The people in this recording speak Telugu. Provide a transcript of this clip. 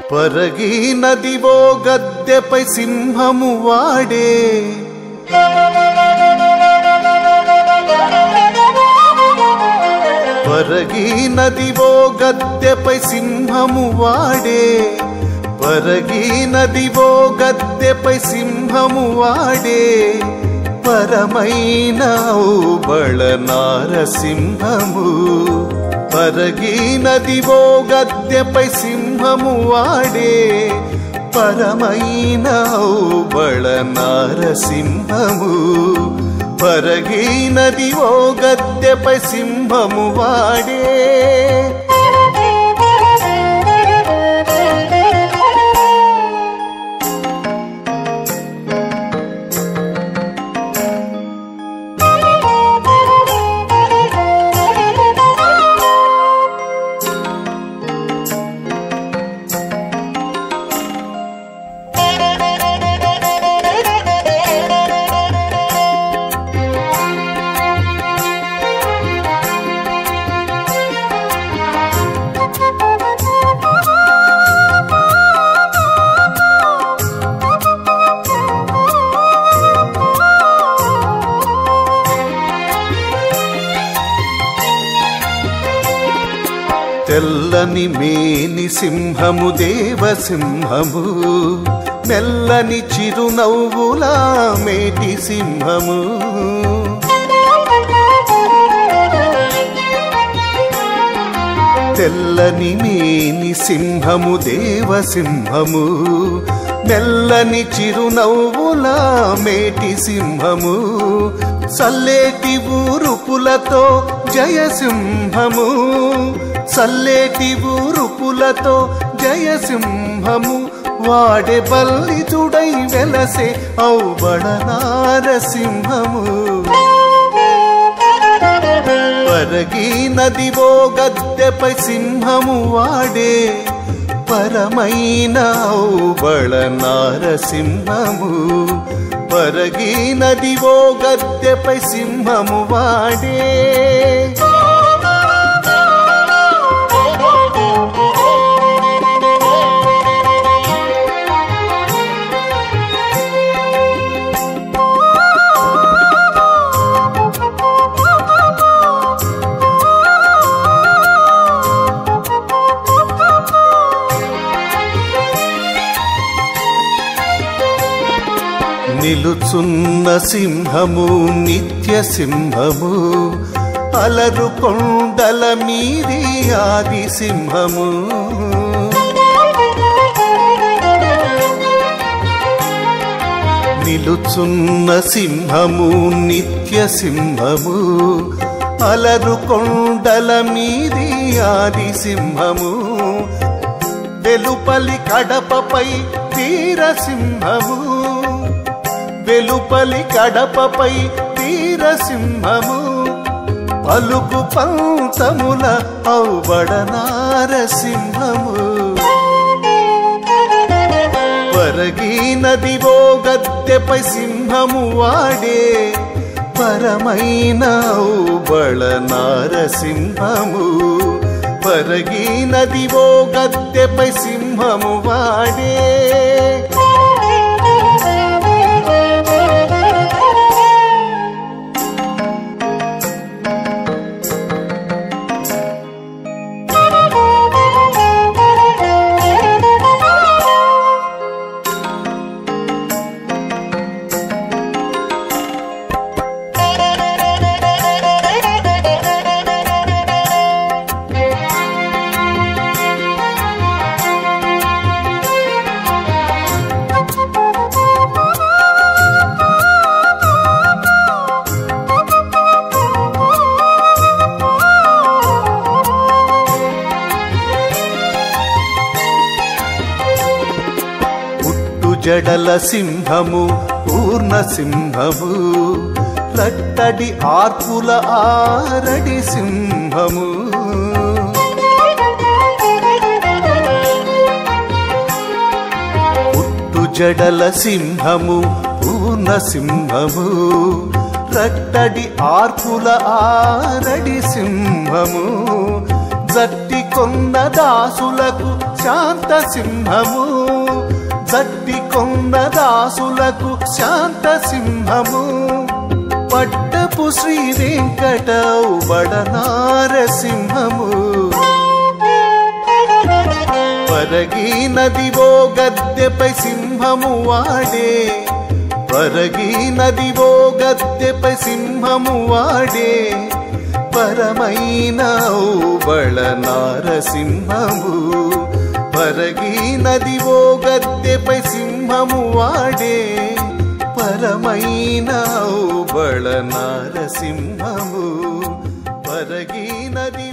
పరగి నదివో గద్దెపై సింహము వాడే పరగి నదివో గద్దెపై సింహము వాడే పరగి నదివో గద్దెపై సింహము వాడే పరమైన బళ నారసింహము పరగి నదివో గద్దెపై సింహము వాడే పరమైన బళ నారసింహము పరగి నదివో గద్దెపై సింహము వాడే తెల్లని మేని సింహము దేవసింహము మెల్లని చిరునవ్వులా మేటి సింహము తెల్లని మేని సింహము దేవసింహము మెల్లని చిరునవ్వులా మేటి సింహము సల్లేటి ఊరుపులతో జయసింహము సల్లేటి ఊరుపులతో జయసింహము వాడే బల్లితుడై వెలసే ఔబడ నారసింహము పరగి నదివో గద్దెపై సింహము వాడే పరమైన ఔబళ నారసింహము పరగి నదివో గద్దెపై సింహము వాడే నిలుచున్న సింహము నిత్య సింహము అలరు కొండల మీది ఆది సింహము నిలుచున్న సింహము నిత్య సింహము అలరు కొండల మీది ఆది సింహము వెలుపలి కడపపై వీరసింహము వెలుపలి కడపపై వీరసింహము పలుకు పంతముల ఔబడ నారసింహము పరగి నదివో గద్దెపై సింహము వాడే పరమైన ఔబళ నారసింహము పరగి నదివో గద్దెపై సింహము వాడే పుట్టు జడల సింహము పూర్ణ సింహము రట్టడి ఆర్పుల ఆరడి సింహము పుట్టు జడల సింహము పూర్ణ సింహము రట్టడి ఆర్పుల ఆరడి సింహము జట్టి కొన్న దాసులకు శాంత సింహము జట్టి కొన్న దాసులకు శాంత సింహము పట్టపు శ్రీ వెంకట బడనారసింహము పరగి నదివో గద్దెపై సింహము వాడే పరగి నదివో గద్దెపై సింహము వాడే పరమైన బళ నారసింహము పరగి నదివో గద్దెపై సింహము వాడే పరమైన బళ నారసింహము పరగి నది